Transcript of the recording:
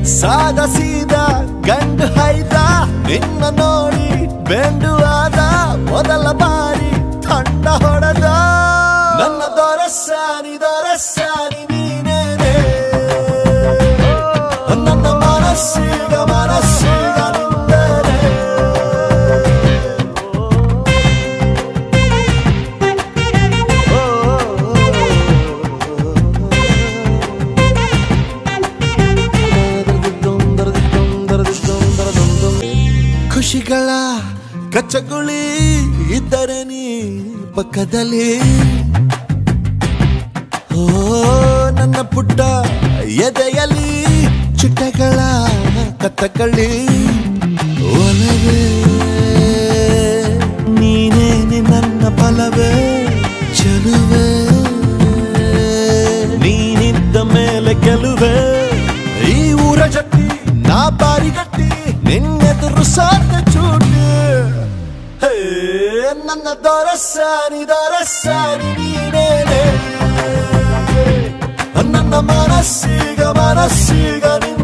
ಸಾದ ಸೀದ ಗಂಡು ಹೈದ ನಿನ್ನ ನೋಡಿ ಬೆಂಡು ಆದ ಮೊದಲ ಬಾರಿ ತಂಡ ಹೊಡೆದ ನನ್ನ ದೊರಸಾನಿ ದೊರಸಾನಿ ನೀನೇನೆ ನನ್ನ ಮನಸ್ಸೀಗ ಮನಸ್ಸೀಗ ನಿಂದನೆ ಖುಷಿಗಳ ಕಚ್ಚಗುಳಿ ಇದ್ದರೆ ನೀ ಪಕ್ಕದಲ್ಲಿ ಓ ನನ್ನ ಪುಟ್ಟ ಎದೆಯಲ್ಲಿ ಚಿಟ್ಟಗಳ ಕತ್ತಕಳಿ ಒಲವೇ ನೀನೇನೆ ನನ್ನ ಬಲವೇ ಚಲುವೆ ನೀನಿದ್ದ ಮೇಲೆ ಗೆಲುವೆ ಈ ಊರ ಜಟ್ಟಿ ನಾ ಬಾರಿಗಟ್ಟಿ ನಿನ್ನೆದುರು ಸಾಧ್ಯ ಚೂಟಿ ಹೇ ನನ್ನ ದೊರಸಾನಿ ದೊರಸಾನಿ ನೀನೇನೆ ನನ್ನ ಮನಸ್ಸೀಗ ಮನಸ್ಸೀಗ ನಿನ್ನ